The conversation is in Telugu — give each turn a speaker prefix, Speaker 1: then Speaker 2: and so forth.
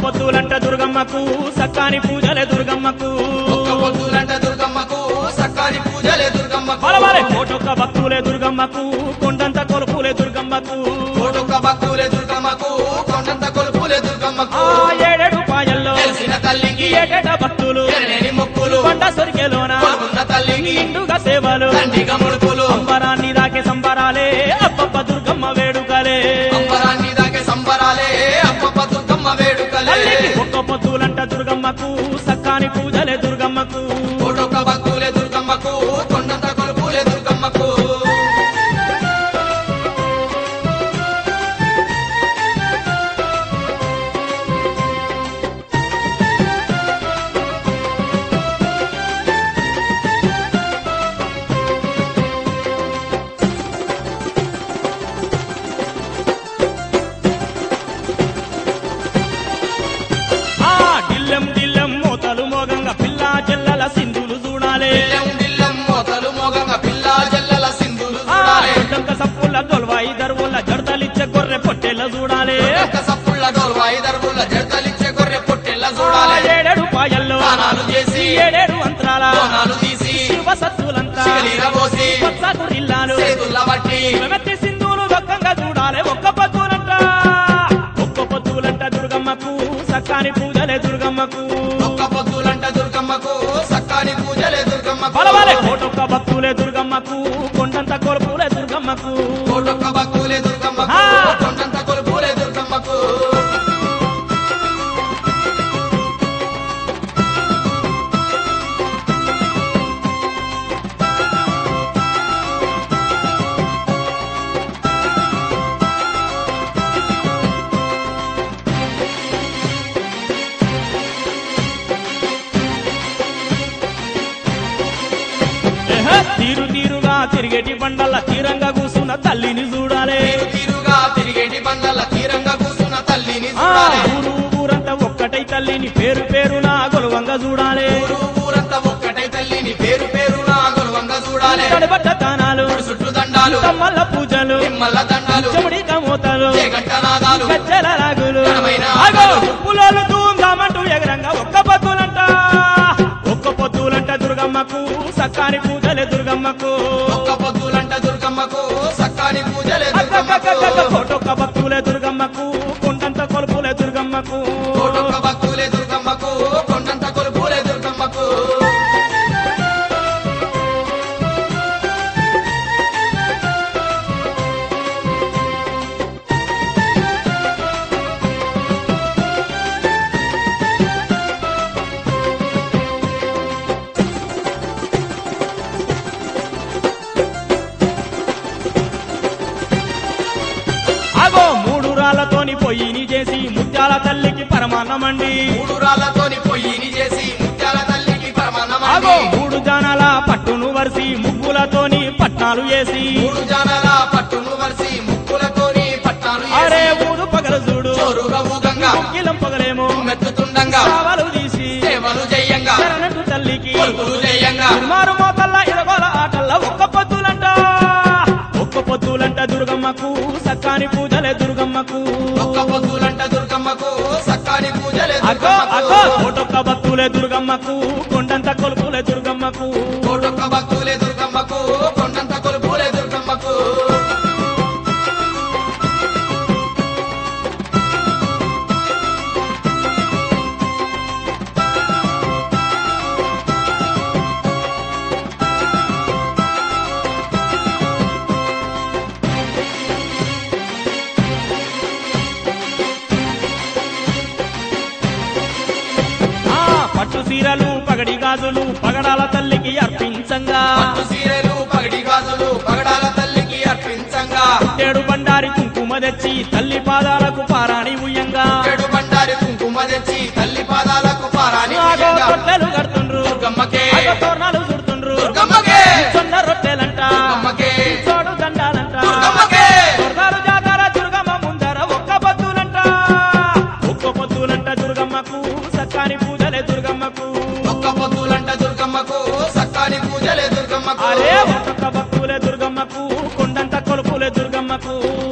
Speaker 1: పొద్దులంట దుర్గమ్మకు సక్కాని పూజలే దుర్గమ్మకు
Speaker 2: ఒక్క పొద్దులంట దుర్గమ్మకు సక్కాని పూజలే దుర్గమ్మకు
Speaker 1: బలబలే కోటొక్క భక్తులే దుర్గమ్మకు కొండంత కొలుపులే దుర్గమ్మకు
Speaker 2: కోటొక్క భక్తులే దుర్గమ్మకు కొండంత కొలుపులే దుర్గమ్మకు
Speaker 1: ఆ ఏడేడు పాయల్లో
Speaker 2: తెలిసిన తల్లికి
Speaker 1: ఏటేట భక్తులు
Speaker 2: ఎరలేని మొక్కులు
Speaker 1: కొండ సొరికెలోన
Speaker 2: కొలుకున్న తల్లికి
Speaker 1: నిండుగా సేవలు
Speaker 2: దండిగా ముడుపులు
Speaker 1: అంబరాన్ని దాకే సంబరాలే అబ్బబ్బ దుర్గమ్మ వేడుకలే
Speaker 2: అంబరాన్ని దాకే సంబరాలే అప్పప్ప దుర్గమ్మ వేడుకలే
Speaker 1: తల్లికి ఒక్క పొద్దులంట దుర్గమ్మకు సక్కాని పూజలే దుర్గమ్మకు
Speaker 2: కోటొక్క భక్తులే దుర్గమ్మకు కొండంత కొలుపులే దుర్గమ్మకు
Speaker 1: ఆ దిల్లెం దిల్లెం మోతలు మోగంగా పిల్ల చెల్లల సింధులు చూడాలే
Speaker 2: దిల్లం దిల్లం మోతలు మోగంగా పిల్ల జల్లల సింధులు
Speaker 1: ఆ
Speaker 2: చూడాలే
Speaker 1: దొడ్డంక సప్పుల దొల్వాయి దరువుల జడతలిచ్చే గొర్రె పొట్టెల చూడాలే
Speaker 2: ఒక్క సప్పుళ్ళ డోల్వాయి దర్బుల జడతలిచ్చే గొర్రె పొట్టెల్ల
Speaker 1: ఆ
Speaker 2: చూడాలే
Speaker 1: ఏడేడు పాయల్లో
Speaker 2: స్నానాలు చేసి
Speaker 1: ఏడేడు అంతరాల
Speaker 2: బోనాలు తీసి
Speaker 1: శివ సత్తులంతా
Speaker 2: శివలీల పోసి
Speaker 1: కొత్త ఇల్లాలు
Speaker 2: చేతుల్ల బట్టి
Speaker 1: మెత్తి సింధులు దొక్కంగా చూడాలే ఒక్క పొద్దులంట ఒక్క పొద్దులంట దుర్గమ్మకు సక్కాని పూజలే దుర్గమ్మకు
Speaker 2: ఒక్క పొద్దులంట దుర్గమ్మకు సక్కాని పూజలే దుర్గమ్మకు
Speaker 1: బలబలే కోటొక్క భక్తులే దుర్గమ్మకు కొండంత కొలుపులే దుర్గమ్మకు
Speaker 2: కోటొక్క భక్తులే దుర్గమ్మకు
Speaker 1: ఆ.
Speaker 2: కొండంత కొలుపులే దుర్గమ్మకు
Speaker 1: ఏహ, తీరు తీరుగా తిరిగేటి బండల తీరంగా కూసున్న తల్లిని చూడాలే
Speaker 2: తీరు తీరుగా తిరిగేటి బండల తీరంగా కూసున్న తల్లిని
Speaker 1: ఆ
Speaker 2: చూడాలే
Speaker 1: ఊరు ఊరంతా ఒక్కటై తల్లిని పేరు పేరున గొలవంగా చూడాలే
Speaker 2: ఊరు ఊరంతా ఒక్కటై తల్లిని పేరు పేరున గొలవంగా చూడాలే
Speaker 1: తడబట్ట తానాలు
Speaker 2: చుట్టూ దండాలు
Speaker 1: తమ్మల్ల పూజలు
Speaker 2: నిమ్మల దండాలు
Speaker 1: చెముడి కమోతలు
Speaker 2: గంటనాదాలు
Speaker 1: గజ్జల రాగులు
Speaker 2: ఘనమైన
Speaker 1: ఆగో
Speaker 2: ఆటలు.
Speaker 1: పులోలు ధూమ్ధామంటూ ఎగరంగా ఒక్క పొద్దులంట ఒక్క పొద్దులంట దుర్గమ్మకు సక్కాని పూజలే దుర్గమ్మకు
Speaker 2: ఒక్క పొద్దులంట దుర్గమ్మకు సక్కాని పూజలే
Speaker 1: అక్కక్కక్కక్క
Speaker 2: దుర్గమ్మకు
Speaker 1: కోటొక్క భక్తులే దుర్గమ్మకు కొండంత కొలుపులే దుర్గమ్మకు
Speaker 2: కోటొక్క భక్తులే దుర్గమ్మకు కొండంత కొలుపులే దుర్గమ్మకు
Speaker 1: ఆగో మూడు రాళ్లతోని పొయ్యిని చేసి ముత్యాల తల్లికి పరమాన్నమండి
Speaker 2: మూడు రాళ్లతోని పొయ్యిని చేసి ముత్యాల తల్లికి
Speaker 1: ఆగో
Speaker 2: పరమాన్నమండి
Speaker 1: మూడు జానాల పట్టును వరిసి ముగ్గులతోని పట్నాలు వేసి
Speaker 2: మూడు జానాల పట్టును వరిసి ముక్కులతోని పట్టాలు
Speaker 1: అరే
Speaker 2: వేసి
Speaker 1: ఊరు పగల చూడు
Speaker 2: చోరుగా ఊగంగా
Speaker 1: ముగ్గిలం పగలేమో
Speaker 2: మెత్తుతుండంగా
Speaker 1: చావలు తీసి
Speaker 2: సేవలు చెయ్యంగా
Speaker 1: శరణటు తల్లికి
Speaker 2: కొలుపులు చెయ్యంగా
Speaker 1: మారు మోతల్ల ఇరగోల ఆటల్ల ఒక్క పొద్దులంట ఒక్క పొద్దులంట దుర్గమ్మకు సక్కాని పూజలే దుర్గమ్మకు
Speaker 2: ఒక్క పొద్దులంట దుర్గమ్మకు సక్కాని పూజలే
Speaker 1: అగ్గో అగ్గో
Speaker 2: దుర్గమ్మకు
Speaker 1: కోటొక్క భక్తులే దుర్గమ్మకు కొండంత కొలుపులే దుర్గమ్మకు
Speaker 2: కోటొక్క భక్తులే దుర్గమ్మకు కొండంత కొలుపులే దుర్గమ్మకు
Speaker 1: ఆ పట్టు సీరలు పగడి గాజులు పగడాల తల్లికి అర్పించంగా
Speaker 2: పట్టు సీరెలు పగడి గాజులు పగడాల తల్లికి అర్పించంగా
Speaker 1: ఏడు బండారి కుంకుమ తెచ్చి తల్లి పాదాలకు పారాణి ఉయ్యంగా
Speaker 2: చెడు బండారి కుంకుమ తెచ్చి తల్లి పాదాలకు పారాని
Speaker 1: ఆగో
Speaker 2: ఉయ్యంగా.
Speaker 1: రొట్టెలు కడుతుండ్రు
Speaker 2: దుర్గమ్మకే
Speaker 1: ఆగో తోరణాలు చుడుతుండ్రు
Speaker 2: దుర్గమ్మకే
Speaker 1: సొన్న రొట్టెలంట
Speaker 2: దుర్గమ్మకే
Speaker 1: చోడు దండాలంట
Speaker 2: దుర్గమ్మకే
Speaker 1: స్వర్గాలు జాతర దుర్గమ్మ ముందర ఒక్క పొద్దులంట ఒక్క పొద్దులంట దుర్గమ్మకు సక్కాని పూజలే దుర్గమ్మకు
Speaker 2: ఒక్క పొద్దులంట దుర్గమ్మకు సక్కాని పూజలే దుర్గమ్మకు
Speaker 1: అరే ఒక్కొక్క భక్తులే దుర్గమ్మకు కొండంత కొలుపులే దుర్గమ్మకు